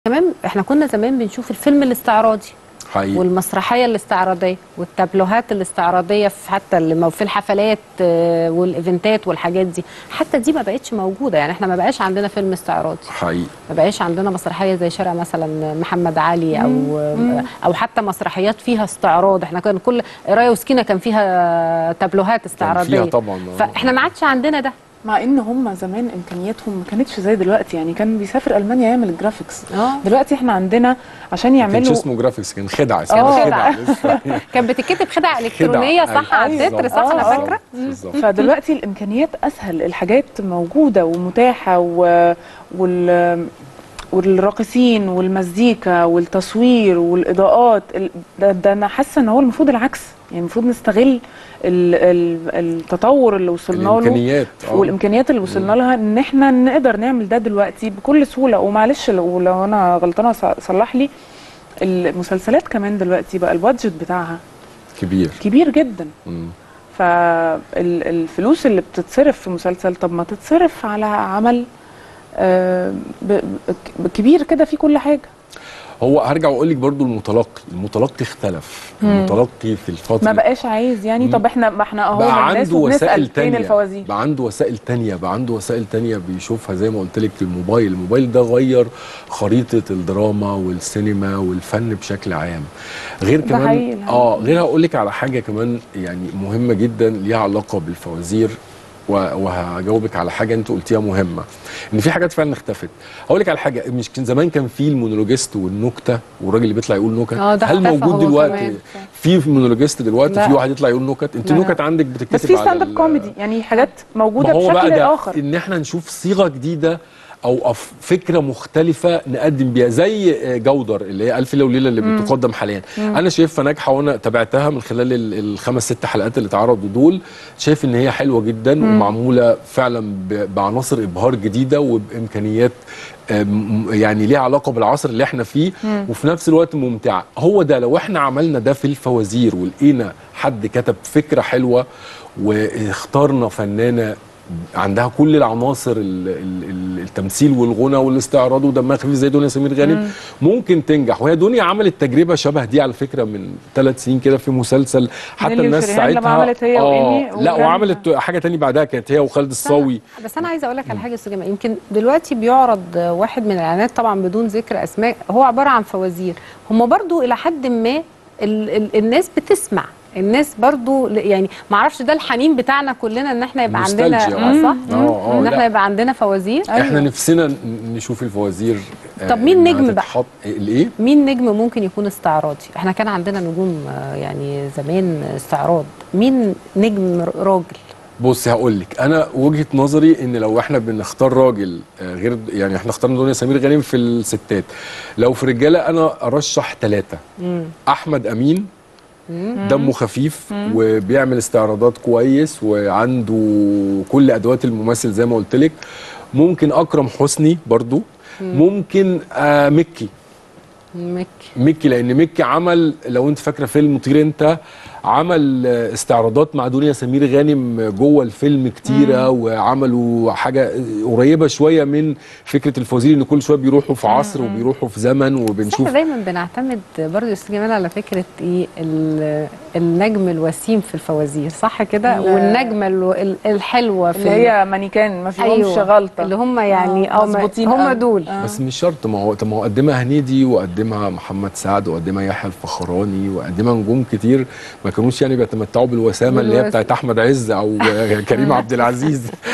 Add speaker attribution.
Speaker 1: كمان احنا كنا زمان بنشوف الفيلم الاستعراضي
Speaker 2: حقيقي
Speaker 1: والمسرحيه الاستعراضيه والتابلوهات الاستعراضيه في حتى اللي مو- في الحفلات آه، والايفنتات والحاجات دي حتى دي ما بقتش موجوده يعني احنا ما بقاش عندنا فيلم استعراضي
Speaker 2: حقيقي
Speaker 1: ما بقاش عندنا مسرحيه زي شارع مثلا محمد علي او او حتى مسرحيات فيها استعراض احنا كان كل رايه وسكينه كان فيها تابلوهات استعراضيه
Speaker 2: فيها طبعا آه.
Speaker 1: فاحنا ما عادش عندنا ده
Speaker 3: مع ان هم زمان امكانياتهم ما كانتش زي دلوقتي يعني كان بيسافر المانيا يعمل الجرافيكس
Speaker 1: اه
Speaker 3: دلوقتي احنا عندنا عشان
Speaker 2: ما كانش
Speaker 3: يعملوا
Speaker 2: اسمه جرافيكس كان خدعه
Speaker 3: كان
Speaker 2: اسمه
Speaker 1: خدعة.
Speaker 2: لسه.
Speaker 1: كانت بتتكتب خدعه الكترونيه
Speaker 2: خدعة.
Speaker 1: صح على
Speaker 2: أيوة.
Speaker 1: التتر صح انا
Speaker 3: آه، آه.
Speaker 1: فاكره
Speaker 2: بالظبط
Speaker 3: فدلوقتي الامكانيات اسهل الحاجات موجوده ومتاحه و... وال والراقصين والمزيكا والتصوير والاضاءات ال- ده, ده انا حاسه ان هو المفروض العكس يعني المفروض نستغل ال... ال... التطور اللي وصلنا له
Speaker 2: الامكانيات آه.
Speaker 3: والامكانيات اللي وصلنا لها ان احنا نقدر نعمل ده دلوقتي بكل سهوله ومعلش لو, لو انا غلطانه ص- صلح لي المسلسلات كمان دلوقتي بقى البادجت بتاعها
Speaker 2: كبير
Speaker 3: كبير جدا
Speaker 2: مم.
Speaker 3: فالفلوس اللي بتتصرف في مسلسل طب ما تتصرف على عمل آه، ب- ب- كبير كده فيه كل حاجه
Speaker 2: هو هرجع واقول لك برضو المتلقي المتلقي اختلف المتلقي في الفتره
Speaker 3: ما بقاش عايز يعني
Speaker 2: مم.
Speaker 3: طب احنا ما احنا اهو
Speaker 2: بقى
Speaker 3: الناس
Speaker 2: عنده
Speaker 3: وبنسال
Speaker 2: وسائل
Speaker 3: فين
Speaker 2: تانية
Speaker 3: الفوازير
Speaker 2: بقى عنده وسائل تانية بقى عنده وسائل تانية بيشوفها زي ما قلت لك الموبايل الموبايل ده غير خريطة الدراما والسينما والفن بشكل عام غير
Speaker 3: ده
Speaker 2: كمان
Speaker 3: حقيقي الحقيقة.
Speaker 2: اه غير هقول لك على حاجة كمان يعني مهمة جدا ليها علاقة بالفوازير و- وهجاوبك على حاجه انت قلتيها مهمه ان في حاجات فعلا اختفت هقول لك على حاجه مش كان زمان كان في المونولوجيست والنكته والراجل اللي بيطلع يقول نكت
Speaker 1: اه ده
Speaker 2: هل
Speaker 1: اختفى
Speaker 2: موجود
Speaker 1: هو
Speaker 2: دلوقتي
Speaker 1: كمان.
Speaker 2: في مونولوجيست دلوقتي
Speaker 1: لا.
Speaker 2: في واحد يطلع يقول نكت انت
Speaker 1: لا، لا.
Speaker 2: النكت عندك بتتكتب
Speaker 3: بس في
Speaker 2: على
Speaker 3: ستاند اب
Speaker 2: ال-
Speaker 3: كوميدي يعني حاجات موجوده
Speaker 2: ما هو بقى
Speaker 3: بشكل
Speaker 2: ده
Speaker 3: اخر
Speaker 2: ان احنا نشوف صيغه جديده او أف- فكره مختلفه نقدم بيها زي جودر اللي هي الف ليله وليله اللي بتقدم حاليا انا شايفها ناجحه وانا تابعتها من خلال ال- الخمس ست حلقات اللي اتعرضوا دول شايف ان هي حلوه جدا ومعموله فعلا ب- بعناصر ابهار جديده وبامكانيات آم، يعني ليها علاقه بالعصر اللي احنا فيه وفي نفس الوقت ممتعه هو ده لو احنا عملنا ده في الفوازير ولقينا حد كتب فكره حلوه واختارنا فنانه عندها كل العناصر ال- ال- ال- التمثيل والغنى والاستعراض ودمها خفيف زي دنيا سمير غانم ممكن تنجح وهي دنيا عملت تجربه شبه دي على فكره من ثلاث سنين كده في مسلسل حتى
Speaker 3: نيلي
Speaker 2: الناس
Speaker 3: وشريهان لما
Speaker 2: ساعتها
Speaker 3: عملت هي وإيمي
Speaker 2: لا
Speaker 3: وكان-
Speaker 2: وعملت حاجه تانية بعدها كانت هي وخالد الصاوي
Speaker 1: بس انا عايزه اقول لك على حاجه يا استاذ جمال يمكن دلوقتي بيعرض واحد من الاعلانات طبعا بدون ذكر اسماء هو عباره عن فوازير هم برضو الى حد ما ال ال الناس بتسمع الناس برضو ل- يعني ما اعرفش ده الحنين بتاعنا كلنا ان احنا يبقى عندنا
Speaker 2: نوستالجيا.
Speaker 1: آه صح
Speaker 2: اه اه
Speaker 1: ان
Speaker 2: لا.
Speaker 1: احنا يبقى عندنا فوازير
Speaker 2: احنا نفسنا ن- نشوف الفوازير آه،
Speaker 1: طب مين
Speaker 2: إنها
Speaker 1: نجم بقى؟
Speaker 2: تتحط- الايه
Speaker 1: مين نجم ممكن يكون استعراضي احنا كان عندنا نجوم آه، يعني زمان استعراض مين نجم ر- راجل
Speaker 2: بص هقول لك انا وجهه نظري ان لو احنا بنختار راجل آه، غير يعني احنا اخترنا دنيا سمير غانم في الستات لو في رجاله انا ارشح ثلاثه احمد امين دمه خفيف وبيعمل استعراضات كويس وعنده كل ادوات الممثل زي ما قلت لك ممكن اكرم حسني برضو ممكن آه مكي
Speaker 1: مكي
Speaker 2: مكي لان مكي عمل لو انت فاكره فيلم طير انت عمل آه، استعراضات مع دنيا سمير غانم جوه الفيلم كتيره وعملوا حاجه قريبه شويه من فكره الفوازير ان كل شويه بيروحوا في عصر وبيروحوا في زمن
Speaker 1: بس
Speaker 2: وبنشوف
Speaker 1: احنا دايما بنعتمد برضه يا استاذ جمال على فكره ايه ال- النجم الوسيم في الفوازير صح كده
Speaker 3: لا.
Speaker 1: والنجمه ال- ال- الحلوه في
Speaker 3: اللي هي مانيكان ما فيهمش
Speaker 1: أيوة.
Speaker 3: غلطه
Speaker 1: اللي هم يعني اه ما-
Speaker 3: مظبوطين
Speaker 1: هم
Speaker 3: قوي.
Speaker 1: دول
Speaker 3: آه.
Speaker 2: بس مش شرط ما هو طب ما هو قدمها هنيدي وقدمها محمد سعد وقدمها يحيى الفخراني وقدمها نجوم كتير ما كانوش يعني بيتمتعوا بالوسامه اللي هي
Speaker 1: بالوس-
Speaker 2: بتاعت احمد عز او كريم عبد العزيز